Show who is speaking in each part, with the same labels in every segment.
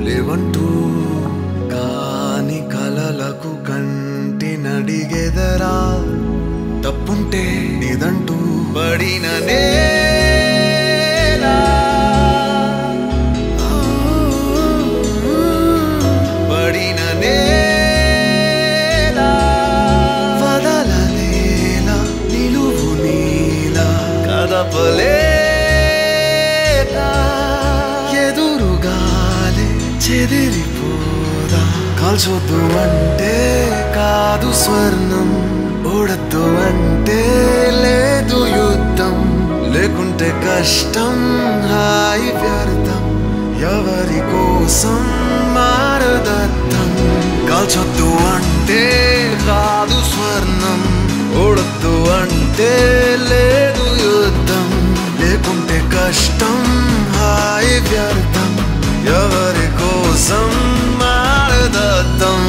Speaker 1: లేవంటూ కాని కలలకు కంటి నడిగెదరా తప్పుంటే నీదంటూ పడిన నేలా పడిన నేలా వదలనేలా నిలువు నీలా కదపలేక ఎదురుగాలే చెదిరిపోదా కాల్చొద్దు అంటే కాదు స్వర్ణం ఓడద్దు అంటే లేదు యుద్ధం లేకుంటే కష్టం హాయి వ్యర్థం ఎవరి కోసం మారదత్తం కాల్చొద్దు అంటే కాదు స్వర్ణం ఓడద్దు అంటే లేదు యుద్ధం లేకుంటే కష్టం హాయి వ్యర్థం ఎవరి కోసం మారదత్తం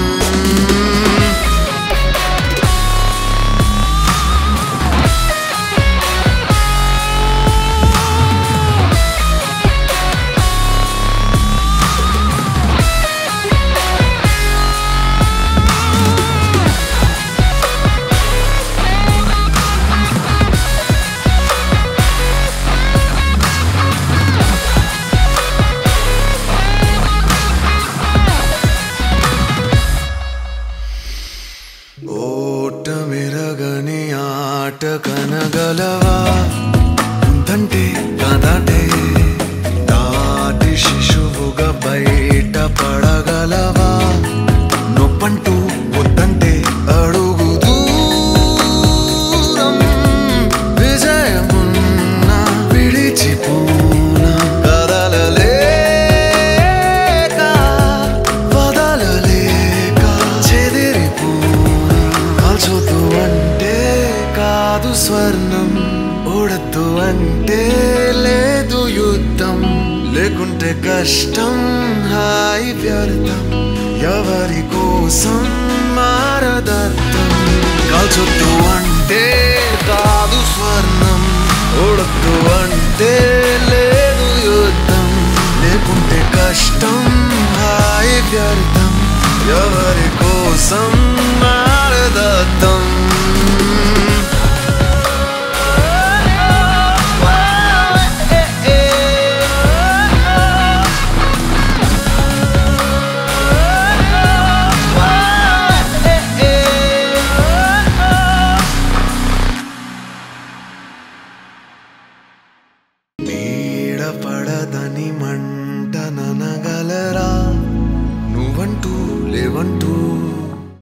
Speaker 1: ఓట మెరగని ఆట కనగలవా ఉందంటే కదటే దాటి శిశువుగా బయట పడగలవా నొప్పంటూ వద్దంటే అడుగు దూరం విజయమున్న విడిచిపోనా కదలలేక వదలలేక చెదిరిపోనా కాల్చొద్దు అంటే కాదు స్వర్ణం ఓడద్దు అంటే లేదు యుద్ధం లేకుంటే కష్టం హాయి వ్యర్థం ఎవరి కోసం మారదర్థం కాల్చొద్దు అంటే కాదు స్వర్ణం ఓడద్దు అంటే లేదు యుద్ధం లేకుంటే కష్టం హాయి వ్యర్థం ఎవరి కోసం మారదత్తం నీడ పడదని మంట ననగలరా నువ్వంటూ లేవంటూ